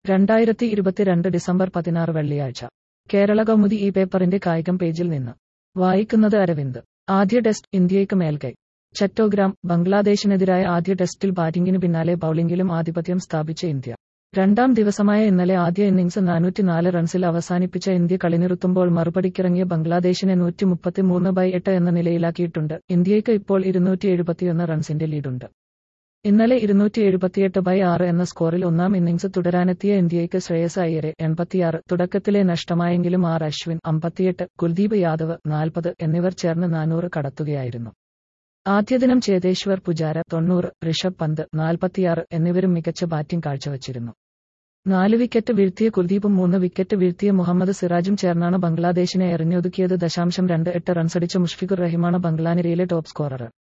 രണ്ടായിരത്തി ഇരുപത്തിരണ്ട് ഡിസംബർ പതിനാറ് വെള്ളിയാഴ്ച കേരള കൗമുദി ഈ പേപ്പറിന്റെ കായികം പേജിൽ നിന്ന് വായിക്കുന്നത് അരവിന്ദ് ആദ്യ ടെസ്റ്റ് ഇന്ത്യയ്ക്ക് മേൽക്കൈ ചറ്റോഗ്രാം ബംഗ്ലാദേശിനെതിരായ ആദ്യ ടെസ്റ്റിൽ ബാറ്റിംഗിന് പിന്നാലെ ബൌളിംഗിലും ആധിപത്യം സ്ഥാപിച്ച ഇന്ത്യ രണ്ടാം ദിവസമായ ഇന്നലെ ആദ്യ ഇന്നിംഗ്സ് നാനൂറ്റിനാല് റൺസിൽ അവസാനിപ്പിച്ച ഇന്ത്യ കളിനിറുത്തുമ്പോൾ മറുപടിക്കിറങ്ങിയ ബംഗ്ലാദേശിനെ നൂറ്റി മുപ്പത്തിമൂന്ന് ബൈ എട്ട് എന്ന നിലയിലാക്കിയിട്ടുണ്ട് ഇന്ത്യയ്ക്ക് ഇപ്പോൾ ഇരുന്നൂറ്റി എഴുപത്തിയൊന്ന് റൺസിന്റെ ലീഡുണ്ട് ഇന്നലെ ഇരുന്നൂറ്റി എഴുപത്തിയെട്ട് ബൈ ആറ് എന്ന സ്കോറിൽ ഒന്നാം ഇന്നിംഗ്സ് തുടരാനെത്തിയ ഇന്ത്യയ്ക്ക് ശ്രേയസ് അയ്യരെ എൺപത്തിയാറ് തുടക്കത്തിലെ നഷ്ടമായെങ്കിലും ആർ അശ്വിൻ അമ്പത്തിയെട്ട് കുൽദീപ് യാദവ് നാൽപ്പത് എന്നിവർ ചേർന്ന് നാനൂറ് കടത്തുകയായിരുന്നു ആദ്യ ദിനം ചേതേശ്വർ പുജാര തൊണ്ണൂറ് ഋഷഭ് പന്ത് നാൽപ്പത്തിയാറ് എന്നിവരും മികച്ച ബാറ്റിംഗ് കാഴ്ചവച്ചിരുന്നു നാല് വിക്കറ്റ് വീഴ്ത്തിയ കുൽദീപും മൂന്ന് വിക്കറ്റ് വീഴ്ത്തിയ മുഹമ്മദ് സിറാജും ചേർന്നാണ് ബംഗ്ലാദേശിനെ എറിഞ്ഞൊതുക്കിയത് ദശാംശം രണ്ട് എട്ട് റൺസടിച്ച മുഷ്ഫിഖുർ റഹിമാണ് ബംഗ്ലാനിരയിലെ ടോപ്പ് സ്കോറർ